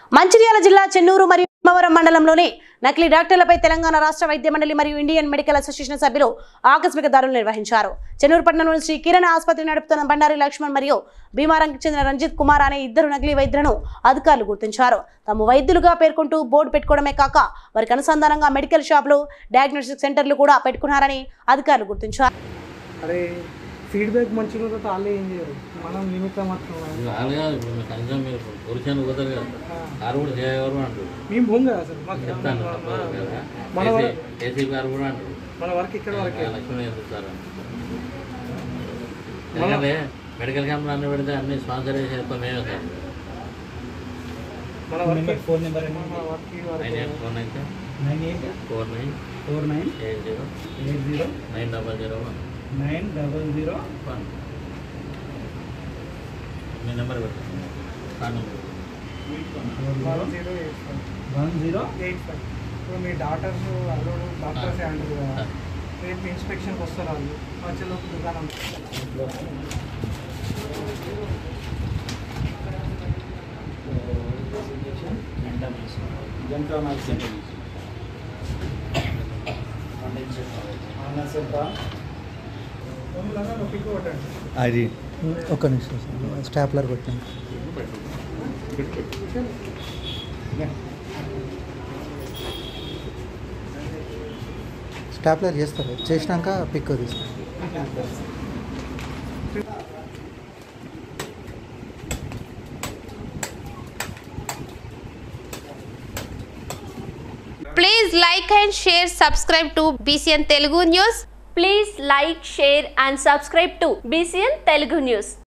మంచిర్యాల జిల్లా చెన్నూరు మరియు భీమవరం మండలంలోని నకిలీ డాక్టర్లపై తెలంగాణ రాష్ట్ర వైద్య మండలి మరియు ఇండియన్ మెడికల్ అసోసియేషన్ సభ్యులు ఆకస్మిక దాడులు నిర్వహించారు చెన్నూరు పట్టణంలోని శ్రీ కిరణ్ ఆసుపత్రి నడుపుతున్న బండారి లక్ష్మణ్ మరియు భీమారంకి చెందిన రంజిత్ కుమార్ అనే ఇద్దరు నకిలీ వైద్యులను అధికారులు గుర్తించారు తాము వైద్యులుగా పేర్కొంటూ బోర్డు పెట్టుకోవడమే కాక వారికి అనుసంధానంగా మెడికల్ షాపులు డయాగ్నోస్టిక్ సెంటర్లు కూడా పెట్టుకున్నారని అధికారులు గుర్తించారు అరే ఫీడ్బ్యాక్ మంచిగా ఉంటే వాళ్ళే ఏం చేయరు మనం నిమిత్తం మాత్రం వాళ్ళు కాదు ఇప్పుడు మీకు కనీసం మీరు పురుషాన్ని పోతారు కదా కారు కూడా చేయగలరు అంటారు మేము భూమి కదా అసలు మాకు చెప్తాను తప్పదు కదా మన ఏసీ వర- ఏసీ కారు కూడా అంటారు మన వర్క్ ఇక్కడ వరకే లక్ష్మణ్ ఎందుకు సార్ ఎందుకంటే మెడికల్ క్యాంపులు అన్ని పెడితే అన్ని స్పాన్సర్ చేసి ఎక్కువ మేమే సార్ మన వర్క్ ఫోన్ నెంబర్ మన వర్క్ ఈ నైన్ వరకే eight four nine nine eight four nine four nine eight zero eight zero nine double zero one nine double zero one మీ నెంబర్ పెట్టండి sir number one zero eight five one zero eight five ఇప్పుడు మీ doctors అల్లుడు doctors అంటారు కదా రేపు ఇన్స్పెక్షన్కి వస్తారు వాళ్ళు వచ్చేలోపు దుకాణం పిక్ కొట్టండి అది ఒక్క నిమిషం సార్ స్టాప్లర్ కొట్టాను స్టాప్లర్ చేస్తారు చేసినాక పిక్ తీస్తారు Please like and share, subscribe to BCN Telugu News. Please like, share and subscribe to BCN Telugu News.